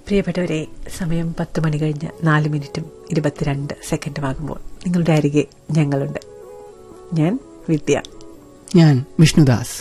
പ്രിയപ്പെട്ടവരെ സമയം പത്ത് മണി കഴിഞ്ഞ് നാല് മിനിറ്റും ഇരുപത്തിരണ്ട് സെക്കൻഡുമാകുമ്പോൾ നിങ്ങളുടെ അരികെ ഞങ്ങളുണ്ട് ഞാൻ വിദ്യ ഞാൻ വിഷ്ണുദാസ്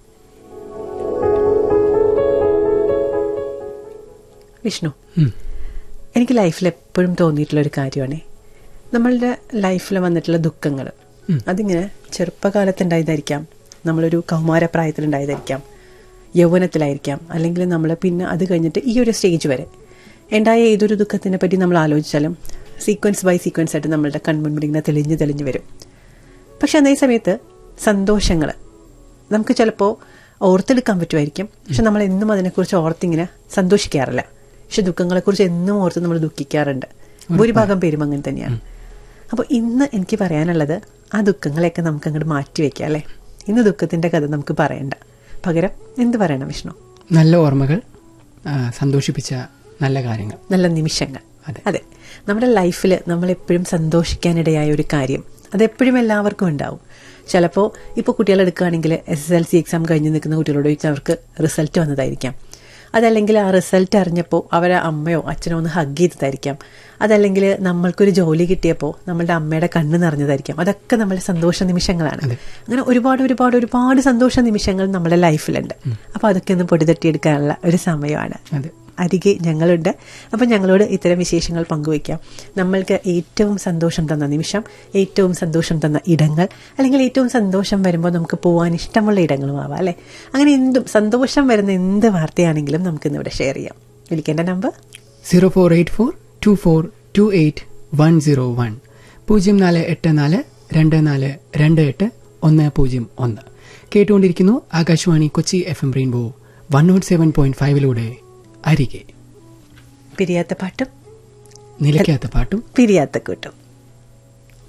വിഷ്ണു ഉം. എനിക്ക് ലൈഫിൽ എപ്പോഴും തോന്നിയിട്ടുള്ള ഒരു കാര്യമാണ് നമ്മളുടെ ലൈഫിൽ വന്നിട്ടുള്ള ദുഃഖങ്ങൾ ഉം. അതിങ്ങനെ ചെറുപ്പകാലത്തുണ്ടായതായിരിക്കാം നമ്മളൊരു കൗമാരപ്രായത്തിലുണ്ടായതായിരിക്കാം യൗവനത്തിലായിരിക്കാം അല്ലെങ്കിൽ നമ്മൾ പിന്നെ അത് കഴിഞ്ഞിട്ട് ഈ ഒരു സ്റ്റേജ് വരെ ഉണ്ടായ ഏതൊരു ദുഃഖത്തിനെ പറ്റി നമ്മൾ ആലോചിച്ചാലും സീക്വൻസ് ബൈ സീക്വൻസ് ആയിട്ട് നമ്മളുടെ കൺമുൻപിൽ ഇങ്ങനെ തെളിഞ്ഞ് തെളിഞ്ഞ് വരും പക്ഷെ അതേ സമയത്ത് സന്തോഷങ്ങൾ നമുക്ക് ചിലപ്പോൾ ഓർത്തെടുക്കാൻ പറ്റുമായിരിക്കും പക്ഷെ നമ്മൾ എന്നും അതിനെക്കുറിച്ച് ഓർത്തിങ്ങനെ സന്തോഷിക്കാറില്ല പക്ഷെ ദുഃഖങ്ങളെക്കുറിച്ച് എന്നും ഓർത്ത് നമ്മൾ ദുഃഖിക്കാറുണ്ട് ഭൂരിഭാഗം പേരും അങ്ങനെ തന്നെയാണ് അപ്പോൾ ഇന്ന് എനിക്ക് പറയാനുള്ളത് ആ ദുഃഖങ്ങളെയൊക്കെ നമുക്ക് അങ്ങോട്ട് മാറ്റി വെക്കാം അല്ലേ ഇന്ന് ദുഃഖത്തിന്റെ കഥ നമുക്ക് പറയണ്ട പകരം എന്ത് പറയണം വിഷ്ണു നല്ല ഓർമ്മകൾ ആ, സന്തോഷിപ്പിച്ച നല്ല കാര്യങ്ങൾ നല്ല നിമിഷങ്ങൾ അതെ. അതെ നമ്മുടെ ലൈഫിൽ നമ്മൾ എപ്പോഴും സന്തോഷിക്കാനിടയായ ഒരു കാര്യം അതെപ്പോഴും എല്ലാവർക്കും ഉണ്ടാവും ചിലപ്പോൾ ഇപ്പോൾ കുട്ടികളെ എടുക്കുകയാണെങ്കിൽ S S L C exam കഴിഞ്ഞ് നിൽക്കുന്ന കുട്ടികളോട് ചോദിച്ചാൽ അവർക്ക് റിസൾട്ട് വന്നതായിരിക്കാം അതല്ലെങ്കിൽ ആ റിസൾട്ട് അറിഞ്ഞപ്പോൾ അവരെ അമ്മയോ അച്ഛനോ ഒന്ന് ഹഗ് ചെയ്തതായിരിക്കാം അതല്ലെങ്കിൽ നമ്മൾക്കൊരു ജോലി കിട്ടിയപ്പോൾ നമ്മളുടെ അമ്മയുടെ കണ്ണ് നിറഞ്ഞതായിരിക്കാം അതൊക്കെ നമ്മുടെ സന്തോഷ നിമിഷങ്ങളാണ് അങ്ങനെ ഒരുപാട് ഒരുപാട് ഒരുപാട് സന്തോഷ നിമിഷങ്ങൾ നമ്മുടെ ലൈഫിലുണ്ട് അപ്പോൾ അതൊക്കെ ഒന്ന് പൊടിതട്ടിയെടുക്കാനുള്ള ഒരു സമയമാണ് അതെ അരികെ ഞങ്ങളുണ്ട് അപ്പം ഞങ്ങളോട് ഇത്തരം വിശേഷങ്ങൾ പങ്കുവയ്ക്കാം നമ്മൾക്ക് ഏറ്റവും സന്തോഷം തന്ന നിമിഷം ഏറ്റവും സന്തോഷം തന്ന ഇടങ്ങൾ അല്ലെങ്കിൽ ഏറ്റവും സന്തോഷം വരുമ്പോൾ നമുക്ക് പോകാൻ ഇഷ്ടമുള്ള ഇടങ്ങളും ആവാം അല്ലേ അങ്ങനെ എന്തും സന്തോഷം വരുന്ന എന്ത് വാർത്തയാണെങ്കിലും നമുക്ക് ഇന്നിവിടെ ഷെയർ ചെയ്യാം വിളിക്കേണ്ട number zero four eight four two four two eight one zero one പൂജ്യം നാല് എട്ട് നാല് രണ്ട് നാല് രണ്ട് എട്ട് ഒന്ന് പൂജ്യം ഒന്ന് കേട്ടുകൊണ്ടിരിക്കുന്നു Akashvani Kochi F M rainbow one nought seven point ഫൈവിലൂടെ അരികെ പിരിയാത്ത പാട്ടും നിലയ്ക്കാത്ത പാട്ടും പിരിയാത്ത കൂട്ടും